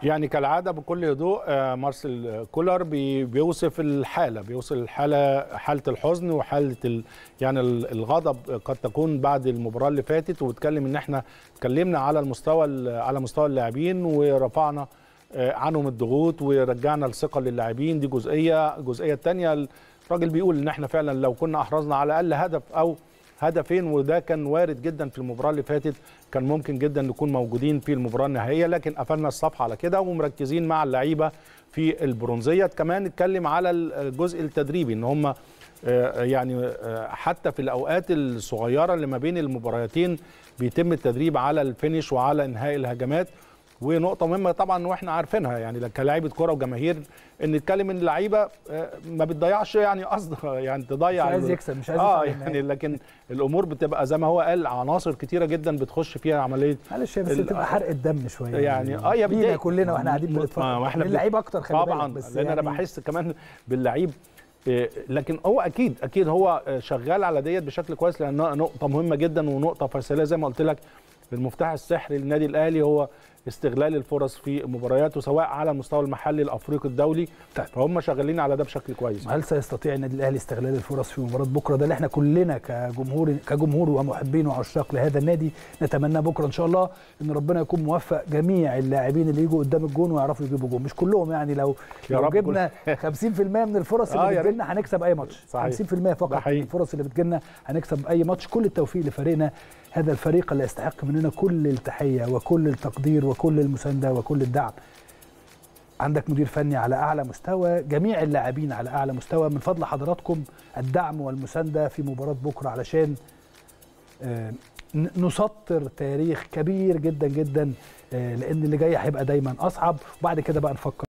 يعني كالعاده بكل هدوء آه، مارسيل كولر بي- بيوصف الحاله بيوصف الحاله حاله الحزن وحاله ال يعني ال- الغضب قد تكون بعد المباراه اللي فاتت وبتكلم ان احنا اتكلمنا على المستوى ال- على مستوى اللاعبين ورفعنا آه، عنهم الضغوط ورجعنا الثقه للاعبين دي جزئيه الجزئيه الثانيه الراجل بيقول ان احنا فعلا لو كنا احرزنا على الاقل هدف او هدفين وده كان وارد جدا في المباراه اللي فاتت كان ممكن جدا نكون موجودين في المباراه النهائيه لكن قفلنا الصفحه على كده ومركزين مع اللعيبه في البرونزيه كمان اتكلم على الجزء التدريبي ان هم آه، يعني آه، حتى في الاوقات الصغيره اللي ما بين المباراتين بيتم التدريب على الفينش وعلى انهاء الهجمات ونقطه مهمه طبعا واحنا عارفينها يعني كلاعيبه كره وجماهير ان نتكلم ان اللعيبه آه، ما بتضيعش يعني قصدها يعني تضيع مش عايز ال- يكسب مش عايز اه يوصل يعني لكن الامور بتبقى زي ما هو قال عناصر كتيره جدا بتخش فيها عمليه معلش هي بس ال- بتبقى حرق الدم شويه يعني اه يا لينا بداية كلنا واحنا قاعدين بنتفرج ما احنا اللعيب اكتر خلي طبعا بالك بس لان انا يعني بحس كمان باللعيب إيه، لكن هو اكيد اكيد هو آه، شغال على ديت بشكل كويس لانها نقطه مهمه جدا ونقطه فيصليه زي ما قلت لك المفتاح السحري للنادي الاهلي هو استغلال الفرص في مبارياته سواء على المستوى المحلي الافريقي الدولي طيب. فهم شغالين على ده بشكل كويس هل سيستطيع النادي الاهلي استغلال الفرص في مباراه بكره ده اللي احنا كلنا كجمهور كجمهور ومحبين وعشاق لهذا النادي نتمنى بكره ان شاء الله ان ربنا يكون موفق جميع اللاعبين اللي يجوا قدام الجون ويعرفوا يجيبوا جون مش كلهم يعني لو يا لو رب جبنا 50% من الفرص آه، اللي يا ريت. بتجيلنا هنكسب اي ماتش صحيح. 50% ده فقط من حقيقي. الفرص اللي بتجيلنا هنكسب اي ماتش كل التوفيق لفريقنا هذا الفريق اللي يستحق مننا كل التحيه وكل التقدير وكل المسانده وكل الدعم عندك مدير فني على اعلى مستوى جميع اللاعبين على اعلى مستوى من فضل حضراتكم الدعم والمسانده في مباراه بكره علشان آه، ن- نسطر تاريخ كبير جدا جدا آه، لان اللي جاي هيبقى دايما اصعب وبعد كده بقى نفكر